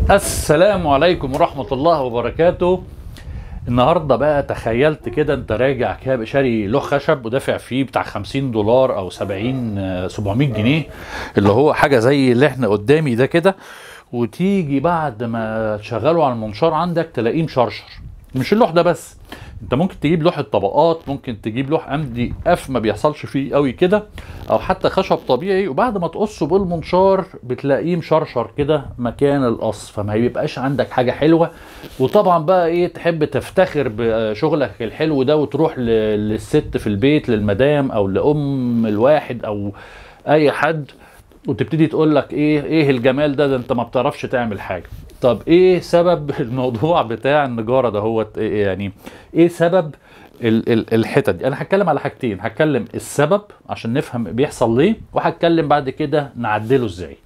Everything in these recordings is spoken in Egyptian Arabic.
السلام عليكم ورحمة الله وبركاته النهارده بقى تخيلت كده انت راجع كده شاري لوح خشب ودافع فيه بتاع 50 دولار او 70 آه، 700 جنيه اللي هو حاجه زي اللي احنا قدامي ده كده وتيجي بعد ما تشغله على المنشار عندك تلاقيه مشرشر مش اللوح ده بس انت ممكن تجيب لوح الطبقات ممكن تجيب لوح امدي اف ما بيحصلش فيه قوي كده او حتى خشب طبيعي وبعد ما تقصه بالمنشار بتلاقيه مشرشر كده مكان القص فما بيبقاش عندك حاجه حلوه وطبعا بقى ايه تحب تفتخر بشغلك الحلو ده وتروح ل- للست في البيت للمدام او لام الواحد او اي حد وتبتدي تقول لك ايه ايه الجمال ده ده انت ما بتعرفش تعمل حاجه طب ايه سبب الموضوع بتاع النجاره ده هو إيه يعني ايه سبب ال- ال- الحتت دي انا هتكلم على حاجتين هتكلم السبب عشان نفهم بيحصل ليه وهتكلم بعد كده نعدله ازاي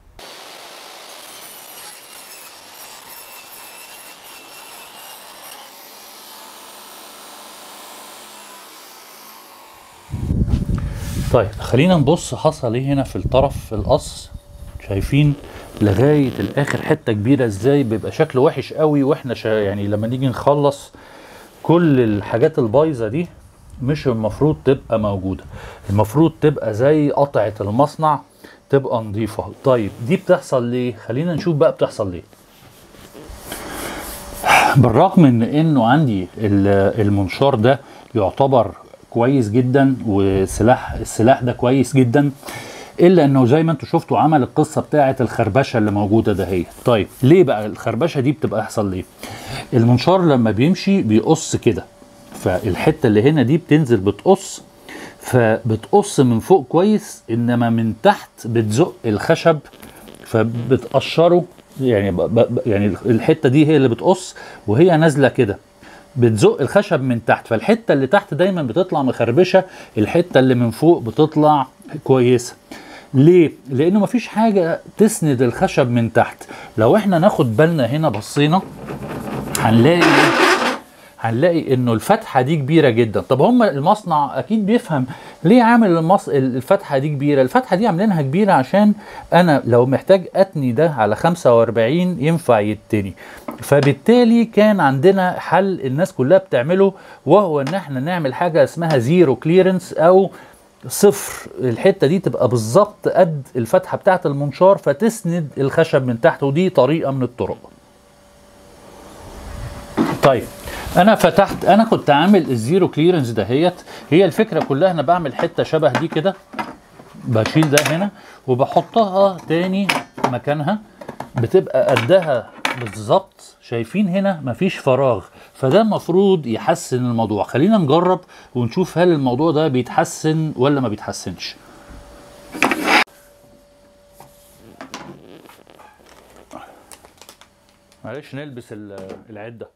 طيب خلينا نبص حصل ايه هنا في الطرف في القص شايفين لغايه الاخر حته كبيره ازاي بيبقى شكله وحش قوي واحنا شا يعني لما نيجي نخلص كل الحاجات البايظه دي مش المفروض تبقى موجوده المفروض تبقى زي قطعه المصنع تبقى نظيفه طيب دي بتحصل ليه خلينا نشوف بقى بتحصل ليه بالرغم من انه عندي ال- المنشار ده يعتبر كويس جدا وسلاح السلاح ده كويس جدا الا انه زي ما انتم شفتوا عمل القصه بتاعه الخربشه اللي موجوده ده هي طيب ليه بقى الخربشه دي بتبقى يحصل ليه المنشار لما بيمشي بيقص كده فالحته اللي هنا دي بتنزل بتقص فبتقص من فوق كويس انما من تحت بتزق الخشب فبتقشره يعني ب ب يعني الحته دي هي اللي بتقص وهي نازله كده بتزق الخشب من تحت فالحته اللي تحت دايما بتطلع مخربشه الحته اللي من فوق بتطلع كويسه ليه لانه مفيش حاجه تسند الخشب من تحت لو احنا ناخد بالنا هنا بصينا هنلاقي هنلاقي انه الفتحه دي كبيره جدا طب هم المصنع اكيد بيفهم ليه عامل المص... الفتحه دي كبيره الفتحه دي عاملينها كبيره عشان انا لو محتاج اتني ده على 45 ينفع يتني فبالتالي كان عندنا حل الناس كلها بتعمله وهو ان احنا نعمل حاجه اسمها زيرو كليرنس او صفر الحته دي تبقى بالظبط قد الفتحه بتاعه المنشار فتسند الخشب من تحت ودي طريقه من الطرق طيب انا فتحت انا كنت عامل الزيرو كليرنس دهيت هي الفكره كلها انا بعمل حته شبه دي كده بشيل ده هنا وبحطها تاني مكانها بتبقى قدها بالظبط شايفين هنا مفيش فراغ فده المفروض يحسن الموضوع خلينا نجرب ونشوف هل الموضوع ده بيتحسن ولا ما بيتحسنش معلش نلبس ال- العده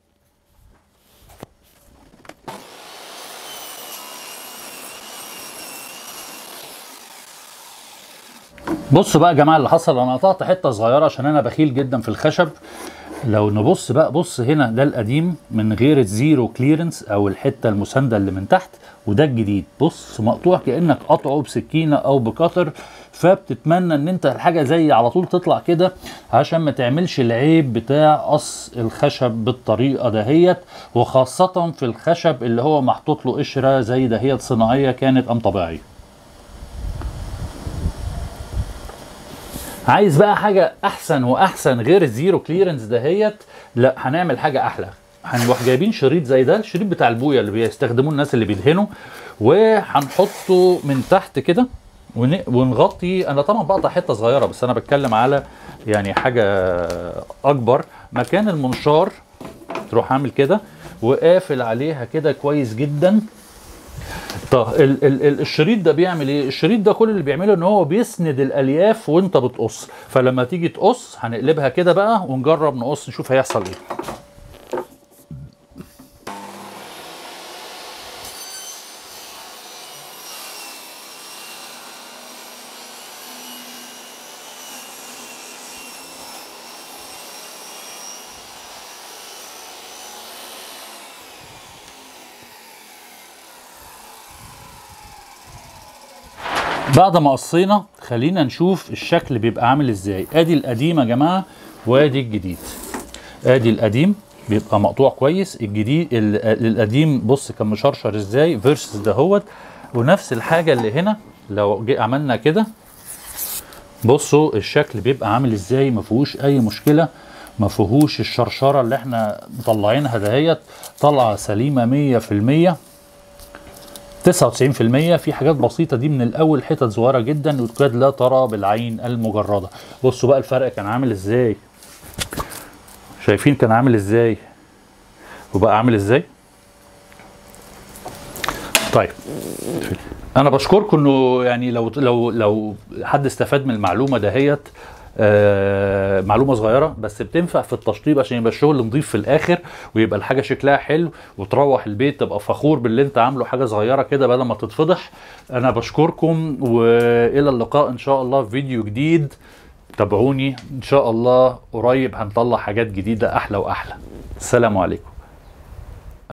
بصوا بقى يا جماعه اللي حصل انا قطعت حته صغيره عشان انا بخيل جدا في الخشب لو نبص بقى بص هنا ده القديم من غير الزيرو كليرنس او الحته المسانده اللي من تحت وده الجديد بص مقطوع كانك قطعه بسكينه او بقطر فبتتمنى ان انت الحاجه زي على طول تطلع كده عشان ما تعملش العيب بتاع قص الخشب بالطريقه دهيت وخاصه في الخشب اللي هو محطوط له قشره زي دهيت صناعيه كانت ام طبيعيه عايز بقى حاجه احسن واحسن غير الزيرو كليرنس دهيت لا هنعمل حاجه احلى هنروح جايبين شريط زي ده الشريط بتاع البويه اللي بيستخدموه الناس اللي بيدهنوا وهنحطه من تحت كده ون- ونغطي انا طبعا بقطع حته صغيره بس انا بتكلم على يعني حاجه اكبر مكان المنشار تروح عامل كده وقافل عليها كده كويس جدا طب ال ال ال الشريط ده بيعمل ايه؟ الشريط ده كل اللي بيعمله ان هو بيسند الالياف وانت بتقص، فلما تيجي تقص هنقلبها كده بقى ونجرب نقص نشوف هيحصل ايه. بعد ما قصينا خلينا نشوف الشكل بيبقى عامل ازاي ادي القديم يا جماعه وادي الجديد ادي القديم بيبقى مقطوع كويس الجديد ال- القديم بص كان مشرشر ازاي فيرسز دهوت ونفس الحاجه اللي هنا لو جي عملنا كده بصوا الشكل بيبقى عامل ازاي ما فيهوش اي مشكله ما فيهوش الشرشره اللي احنا مطلعينها دهيت طالعه سليمه 100% 99% في حاجات بسيطه دي من الاول حتت صغيره جدا وتكاد لا ترى بالعين المجرده بصوا بقى الفرق كان عامل ازاي شايفين كان عامل ازاي وبقى عامل ازاي طيب انا بشكركم انه يعني لو لو لو حد استفاد من المعلومه دهيت آه معلومه صغيره بس بتنفع في التشطيب عشان يبقى الشغل نظيف في الاخر ويبقى الحاجه شكلها حلو وتروح البيت تبقى فخور باللي انت عامله حاجه صغيره كده بدل ما تتفضح انا بشكركم والى اللقاء ان شاء الله في فيديو جديد تابعوني ان شاء الله قريب هنطلع حاجات جديده احلى واحلى السلام عليكم